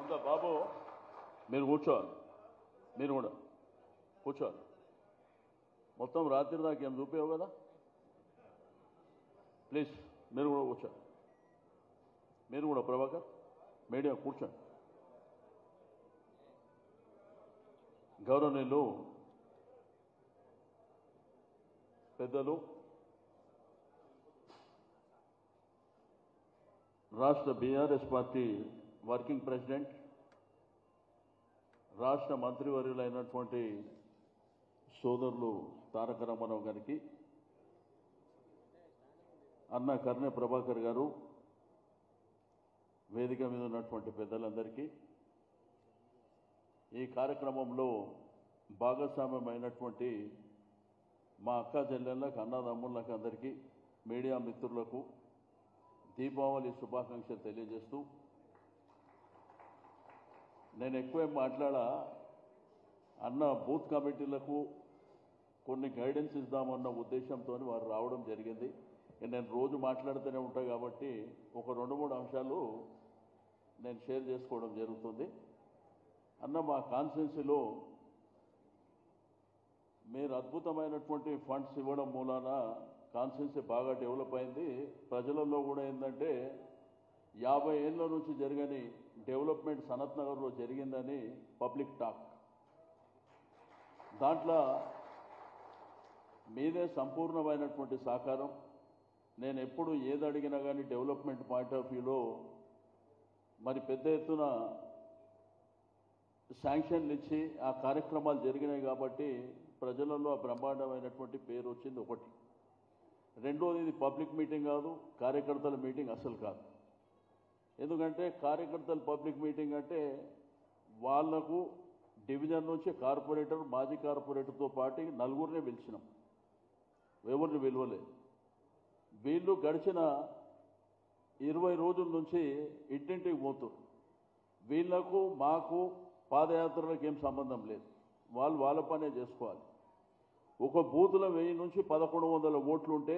ఇంకా బాబు మీరు కూర్చోవాలి మీరు కూడా కూర్చోవాలి మొత్తం రాత్రి దాకా ఏం చూపేవు కదా ప్లీజ్ మీరు కూడా కూర్చోండి మీరు కూడా ప్రభాకర్ మీడియా కూర్చోండి గౌరవనీయులు పెద్దలు రాష్ట్ర బీఆర్ఎస్ పార్టీ వర్కింగ్ ప్రెసిడెంట్ రాష్ట్ర మంత్రివర్యులైనటువంటి సోదరులు తారక రామారావు గారికి అన్న కర్ణె ప్రభాకర్ గారు వేదిక మీద ఉన్నటువంటి పెద్దలందరికీ ఈ కార్యక్రమంలో భాగస్వామ్యమైనటువంటి మా అక్క చెల్లెళ్ళకు అన్నదమ్ముళ్ళకు అందరికీ మీడియా మిత్రులకు దీపావళి శుభాకాంక్షలు తెలియజేస్తూ నేను ఎక్కువ మాట్లాడా అన్న బూత్ కమిటీలకు కొన్ని గైడెన్స్ ఇద్దామన్న ఉద్దేశంతో వారు రావడం జరిగింది ఇక నేను రోజు మాట్లాడుతూనే ఉంటా కాబట్టి ఒక రెండు మూడు అంశాలు నేను షేర్ చేసుకోవడం జరుగుతుంది అన్న మా కాన్స్టిట్యున్సీలో మీరు అద్భుతమైనటువంటి ఫండ్స్ ఇవ్వడం మూలాన కాన్స్టిట్యున్సీ బాగా డెవలప్ అయింది ప్రజలలో కూడా ఏంటంటే యాభై ఏళ్ళ నుంచి జరగని డెవలప్మెంట్ సనత్ నగర్లో జరిగిందని పబ్లిక్ టాక్ దాంట్లో మీదే సంపూర్ణమైనటువంటి సహకారం నేను ఎప్పుడు ఏది అడిగినా కానీ డెవలప్మెంట్ పాయింట్ ఆఫ్ వ్యూలో మరి పెద్ద ఎత్తున శాంక్షన్లు ఇచ్చి ఆ కార్యక్రమాలు జరిగినాయి కాబట్టి ప్రజలలో ఆ బ్రహ్మాండమైనటువంటి పేరు వచ్చింది ఒకటి రెండోది ఇది పబ్లిక్ మీటింగ్ కాదు కార్యకర్తల మీటింగ్ అసలు కాదు ఎందుకంటే కార్యకర్తల పబ్లిక్ మీటింగ్ అంటే వాళ్లకు డివిజన్ నుంచి కార్పొరేటర్ మాజీ కార్పొరేటర్తో పాటు నలుగురినే పిలిచినాం ఎవరిని విలువలేదు వీళ్ళు గడిచిన ఇరవై రోజుల నుంచి ఇంటింటికి పోతున్నారు వీళ్లకు మాకు పాదయాత్రలకు ఏం సంబంధం లేదు వాళ్ళు వాళ్ళ పనే చేసుకోవాలి ఒక బూతుల వెయ్యి నుంచి పదకొండు వందల ఓట్లు ఉంటే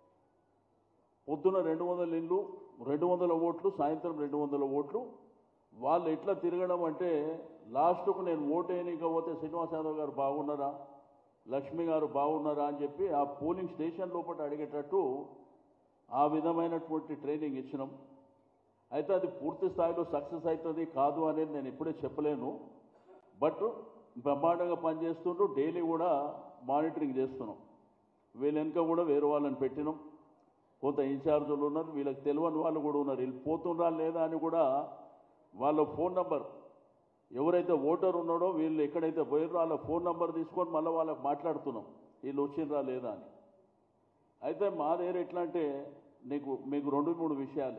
పొద్దున రెండు వందల ఇళ్ళు రెండు వందల ఓట్లు సాయంత్రం రెండు వందల ఓట్లు వాళ్ళు ఎట్లా తిరగడం అంటే లాస్ట్కు నేను ఓటు వేయనీకపోతే శ్రీనివాస్ యాదవ్ గారు బాగున్నారా లక్ష్మి గారు బాగున్నారా అని చెప్పి ఆ పోలింగ్ స్టేషన్ లోపల అడిగేటట్టు ఆ విధమైనటువంటి ట్రైనింగ్ ఇచ్చినాం అయితే అది పూర్తి స్థాయిలో సక్సెస్ అవుతుంది కాదు అనేది నేను ఇప్పుడే చెప్పలేను బట్ బ్రహ్మాండంగా పనిచేస్తుంటూ డైలీ కూడా మానిటరింగ్ చేస్తున్నాం వీళ్ళ వెనుక కూడా వేరే వాళ్ళని పెట్టినాం కొంత ఇన్ఛార్జీలు ఉన్నారు వీళ్ళకి తెలియని వాళ్ళు కూడా ఉన్నారు వీళ్ళు పోతుండ్రా లేదా అని కూడా వాళ్ళ ఫోన్ నంబర్ ఎవరైతే ఓటర్ ఉన్నాడో వీళ్ళు ఎక్కడైతే పోయారో వాళ్ళ ఫోన్ నంబర్ తీసుకొని మళ్ళీ వాళ్ళకి మాట్లాడుతున్నాం వీళ్ళు వచ్చిండ్రా లేదా అని అయితే మా దగ్గర ఎట్లా అంటే నీకు మీకు రెండు మూడు విషయాలే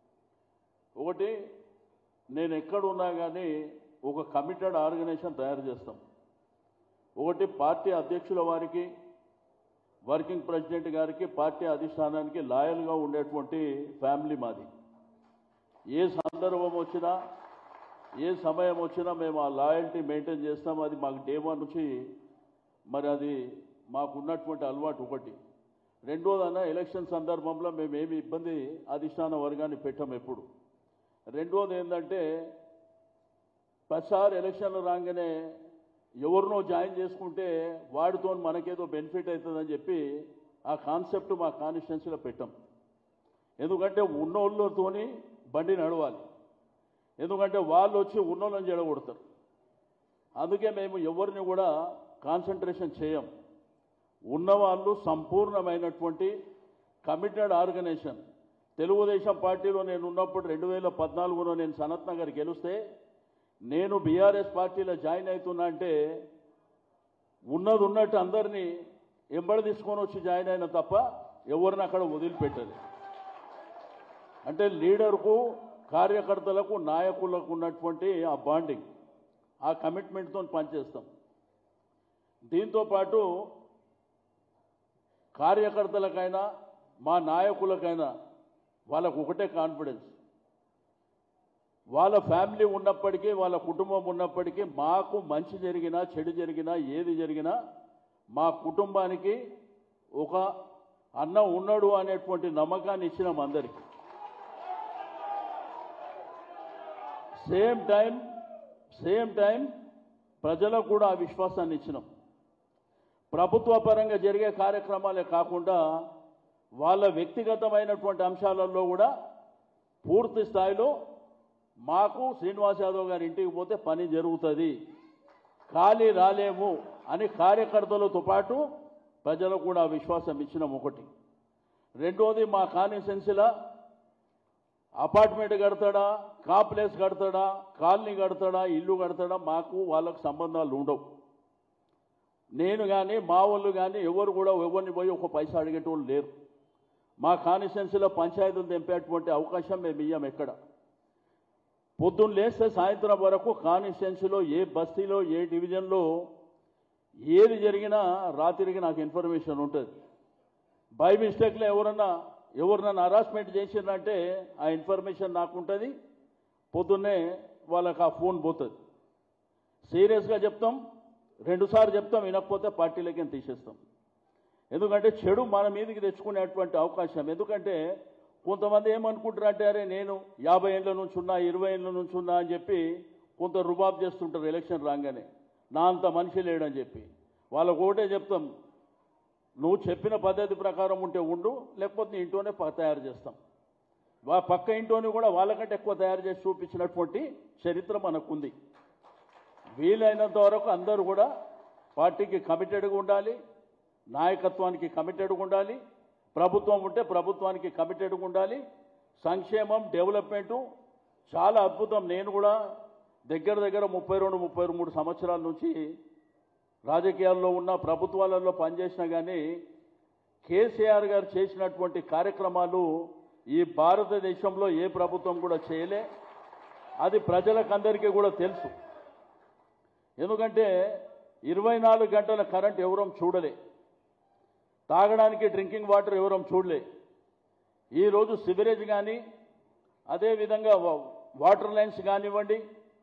ఒకటి నేను ఎక్కడున్నా కానీ ఒక కమిటెడ్ ఆర్గనైజేషన్ తయారు చేస్తాం ఒకటి పార్టీ అధ్యక్షుల వారికి వర్కింగ్ ప్రెసిడెంట్ గారికి పార్టీ అధిష్టానానికి లాయల్గా ఉండేటువంటి ఫ్యామిలీ మాది ఏ సందర్భం వచ్చినా ఏ సమయం వచ్చినా మేము ఆ లాయల్టీ మెయింటైన్ చేస్తాం అది మాకు డే వన్ నుంచి మరి అది మాకు ఉన్నటువంటి అలవాటు ఒకటి రెండోదన్న ఎలక్షన్ సందర్భంలో మేము ఏమి ఇబ్బంది అధిష్టాన వర్గాన్ని పెట్టాం ఎప్పుడు రెండోది ఏంటంటే ప్రతిసారి ఎలక్షన్లు రాగానే ఎవరినో జాయిన్ చేసుకుంటే వాడితో మనకేదో బెనిఫిట్ అవుతుందని చెప్పి ఆ కాన్సెప్ట్ మా కాన్స్టిట్యున్సీలో పెట్టాం ఎందుకంటే ఉన్నోళ్ళతోని బండి నడవాలి ఎందుకంటే వాళ్ళు వచ్చి ఉన్నోళ్ళని చెడగొడతారు అందుకే మేము ఎవరిని కూడా కాన్సన్ట్రేషన్ చేయం ఉన్నవాళ్ళు సంపూర్ణమైనటువంటి కమిటెడ్ ఆర్గనైజేషన్ తెలుగుదేశం పార్టీలో నేను ఉన్నప్పుడు రెండు వేల పద్నాలుగులో నేను సనత్ నగర్ గెలిస్తే నేను బీఆర్ఎస్ పార్టీలో జాయిన్ అవుతున్నా అంటే ఉన్నది ఉన్నట్టు అందరినీ ఎంబడి తీసుకొని వచ్చి జాయిన్ అయిన తప్ప ఎవరిని అక్కడ వదిలిపెట్టదు అంటే లీడర్కు కార్యకర్తలకు నాయకులకు ఉన్నటువంటి ఆ బాండింగ్ ఆ కమిట్మెంట్తో పనిచేస్తాం దీంతో పాటు కార్యకర్తలకైనా మా నాయకులకైనా వాళ్ళకు ఒకటే కాన్ఫిడెన్స్ వాళ్ళ ఫ్యామిలీ ఉన్నప్పటికీ వాళ్ళ కుటుంబం ఉన్నప్పటికీ మాకు మంచి జరిగినా చెడు జరిగినా ఏది జరిగినా మా కుటుంబానికి ఒక అన్న ఉన్నాడు అనేటువంటి నమ్మకాన్ని ఇచ్చినాం అందరికి సేమ్ టైం సేమ్ టైం ప్రజలకు కూడా ఆ విశ్వాసాన్ని ఇచ్చినాం ప్రభుత్వ పరంగా జరిగే కార్యక్రమాలే కాకుండా వాళ్ళ వ్యక్తిగతమైనటువంటి అంశాలలో కూడా పూర్తి స్థాయిలో మాకు శ్రీనివాస్ యాదవ్ గారి ఇంటికి పోతే పని జరుగుతుంది ఖాళీ రాలేము అని కార్యకర్తలతో పాటు ప్రజలకు కూడా ఆ విశ్వాసం ఇచ్చినాం ఒకటి రెండోది మా కాన్స్టిట్యున్సీలో అపార్ట్మెంట్ కడతాడా కాంప్లెక్స్ కడతాడా కాలనీ కడతాడా ఇల్లు కడతాడా మాకు వాళ్ళకు సంబంధాలు ఉండవు నేను కానీ మా వాళ్ళు కానీ ఎవరు కూడా ఎవరిని పోయి ఒక పైసా అడిగేటోళ్ళు లేరు మా కాన్స్టిట్యున్సీలో పంచాయతీలు తెంపేటువంటి అవకాశం మేము ఇయ్యం ఎక్కడ పొద్దున్న లేస్తే సాయంత్రం వరకు కాన్స్టిట్యున్సీలో ఏ బస్తీలో ఏ డివిజన్లో ఏది జరిగినా రాత్రికి నాకు ఇన్ఫర్మేషన్ ఉంటుంది బై మిస్టేక్లో ఎవరన్నా ఎవరినన్నా హరాస్మెంట్ చేసిందంటే ఆ ఇన్ఫర్మేషన్ నాకు ఉంటుంది పొద్దున్నే వాళ్ళకి ఆ ఫోన్ పోతుంది సీరియస్గా చెప్తాం రెండుసార్లు చెప్తాం వినకపోతే పార్టీలకి తీసేస్తాం ఎందుకంటే చెడు మన మీదకి తెచ్చుకునేటువంటి అవకాశం ఎందుకంటే కొంతమంది ఏమనుకుంటారు అంటే అరే నేను యాభై ఏళ్ళ నుంచి ఉన్నా ఇరవై ఏళ్ళ నుంచి ఉన్నా అని చెప్పి కొంత రుబాబ్ చేస్తుంటారు ఎలక్షన్ రాగానే నా అంత మనిషి లేడని చెప్పి వాళ్ళకు ఒకటే చెప్తాం నువ్వు చెప్పిన పద్ధతి ప్రకారం ఉంటే ఉండు లేకపోతే నీ ఇంట్లోనే ప- తయారు చేస్తాం వా పక్క ఇంట్లోని కూడా వాళ్ళకంటే ఎక్కువ తయారు చేసి చూపించినటువంటి చరిత్ర మనకుంది వీలైనంత వరకు అందరూ కూడా పార్టీకి కమిటెడ్గా ఉండాలి నాయకత్వానికి కమిటెడ్గా ఉండాలి ప్రభుత్వం ఉంటే ప్రభుత్వానికి కమిటెడ్గా ఉండాలి సంక్షేమం డెవలప్మెంటు చాలా అద్భుతం నేను కూడా దగ్గర దగ్గర ముప్పై రెండు ముప్పై మూడు సంవత్సరాల నుంచి రాజకీయాల్లో ఉన్న ప్రభుత్వాలలో పనిచేసినా కానీ కేసీఆర్ గారు చేసినటువంటి కార్యక్రమాలు ఈ భారతదేశంలో ఏ ప్రభుత్వం కూడా చేయలే అది ప్రజలకందరికీ కూడా తెలుసు ఎందుకంటే ఇరవై నాలుగు గంటల కరెంట్ ఎవరం చూడలే తాగడానికి డ్రింకింగ్ వాటర్ ఎవరం చూడలే ఈరోజు సివరేజ్ కానీ అదేవిధంగా వా- వాటర్ లైన్స్ కానివ్వండి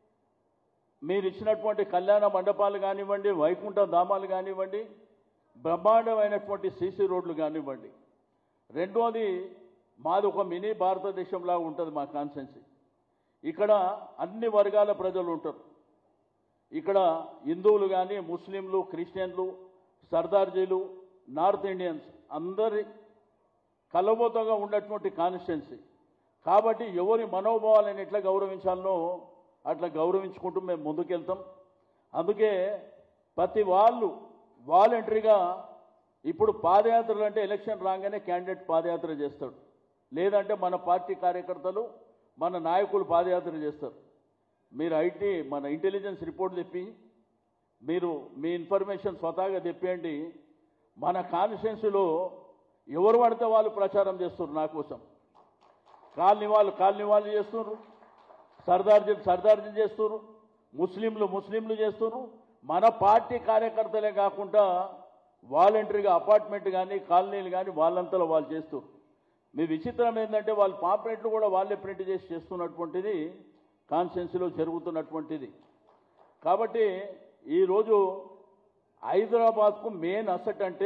మీరు ఇచ్చినటువంటి కళ్యాణ మండపాలు కానివ్వండి వైకుంఠ ధామాలు కానివ్వండి బ్రహ్మాండమైనటువంటి సీసీ రోడ్లు కానివ్వండి రెండోది మాది ఒక మినీ భారతదేశంలా ఉంటుంది మా కాన్సెన్సీ ఇక్కడ అన్ని వర్గాల ప్రజలు ఉంటారు ఇక్కడ హిందువులు కానీ ముస్లింలు క్రిస్టియన్లు సర్దార్జీలు నార్త్ ఇండియన్స్ అందరి కలబోతగా ఉన్నటువంటి కాన్స్టిట్యున్సీ కాబట్టి ఎవరి మనోభావాలను ఎట్లా గౌరవించాలనో అట్లా గౌరవించుకుంటూ మేము ముందుకెళ్తాం అందుకే ప్రతి వాళ్ళు వాలంటరీగా ఇప్పుడు పాదయాత్రలు అంటే ఎలక్షన్ రాగానే క్యాండిడేట్ పాదయాత్ర చేస్తాడు లేదంటే మన పార్టీ కార్యకర్తలు మన నాయకులు పాదయాత్ర చేస్తారు మీరు ఐటీ మన ఇంటెలిజెన్స్ రిపోర్ట్ తెప్పి మీరు మీ ఇన్ఫర్మేషన్ స్వతహాగా తెప్పేయండి మన కాన్స్టిట్యున్సీలో ఎవరు పడితే వాళ్ళు ప్రచారం చేస్తున్నారు నా కోసం కాలనీ వాళ్ళు కాలనీ వాళ్ళు చేస్తున్నారు సర్దార్జీలు సర్దార్జీలు చేస్తున్నారు ముస్లింలు ముస్లింలు చేస్తున్నారు మన పార్టీ కార్యకర్తలే కాకుండా వాలంటరీగా అపార్ట్మెంట్ కానీ కాలనీలు కానీ వాళ్ళంతలో వాళ్ళు చేస్తారు మీ విచిత్రం ఏంటంటే వాళ్ళ పాంప్లెట్లు కూడా వాళ్ళే ప్రింట్ చేసి చేస్తున్నటువంటిది కాన్స్టిట్యున్సీలో జరుగుతున్నటువంటిది కాబట్టి ఈరోజు హైదరాబాద్కు మెయిన్ అసెట్ అంటే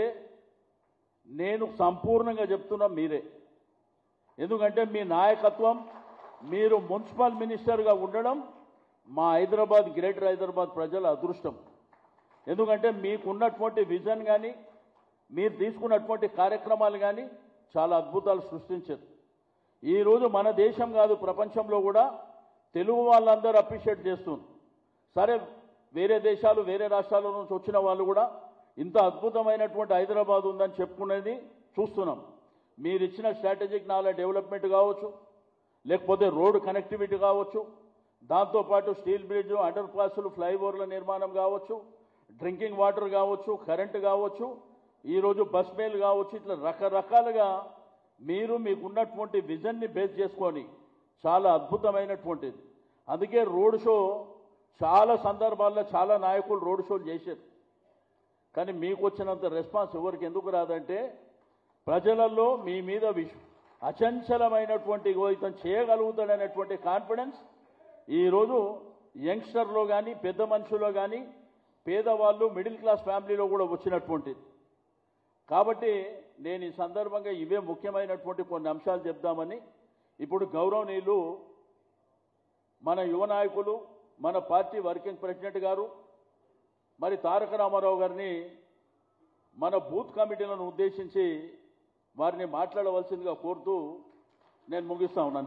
నేను సంపూర్ణంగా చెప్తున్నా మీరే ఎందుకంటే మీ నాయకత్వం మీరు మున్సిపల్ మినిస్టర్గా ఉండడం మా హైదరాబాద్ గ్రేటర్ హైదరాబాద్ ప్రజల అదృష్టం ఎందుకంటే మీకున్నటువంటి విజన్ కానీ మీరు తీసుకున్నటువంటి కార్యక్రమాలు కానీ చాలా అద్భుతాలు సృష్టించారు ఈరోజు మన దేశం కాదు ప్రపంచంలో కూడా తెలుగు వాళ్ళందరూ అప్రిషియేట్ చేస్తున్నారు సరే వేరే దేశాలు వేరే రాష్ట్రాల నుంచి వచ్చిన వాళ్ళు కూడా ఇంత అద్భుతమైనటువంటి హైదరాబాద్ ఉందని చెప్పుకునేది చూస్తున్నాం మీరు ఇచ్చిన స్ట్రాటజిక్ నాలెడ్జ్ డెవలప్మెంట్ కావచ్చు లేకపోతే రోడ్డు కనెక్టివిటీ కావచ్చు దాంతోపాటు స్టీల్ బ్రిడ్జ్ అండర్ పాస్లు ఫ్లైఓవర్ల నిర్మాణం కావచ్చు డ్రింకింగ్ వాటర్ కావచ్చు కరెంటు కావచ్చు ఈరోజు బస్ మేల్ కావచ్చు ఇట్లా రకరకాలుగా మీరు మీకున్నటువంటి విజన్ని బేస్ చేసుకొని చాలా అద్భుతమైనటువంటిది అందుకే రోడ్ షో చాలా సందర్భాల్లో చాలా నాయకులు రోడ్ షోలు చేశారు కానీ మీకు వచ్చినంత రెస్పాన్స్ ఎవరికి ఎందుకు రాదంటే ప్రజలలో మీ మీద విష్ అచంచలమైనటువంటి ఇగో ఇతను చేయగలుగుతాడనేటువంటి కాన్ఫిడెన్స్ ఈరోజు యంగ్స్టర్లో కానీ పెద్ద మనుషుల్లో కానీ పేదవాళ్ళు మిడిల్ క్లాస్ ఫ్యామిలీలో కూడా వచ్చినటువంటిది కాబట్టి నేను ఈ సందర్భంగా ఇవే ముఖ్యమైనటువంటి కొన్ని అంశాలు చెప్దామని ఇప్పుడు గౌరవనీయులు మన యువ నాయకులు మన పార్టీ వర్కింగ్ ప్రెసిడెంట్ గారు మరి తారక రామారావు గారిని మన బూత్ కమిటీలను ఉద్దేశించి వారిని మాట్లాడవలసిందిగా కోరుతూ నేను ముగిస్తా ఉన్నాను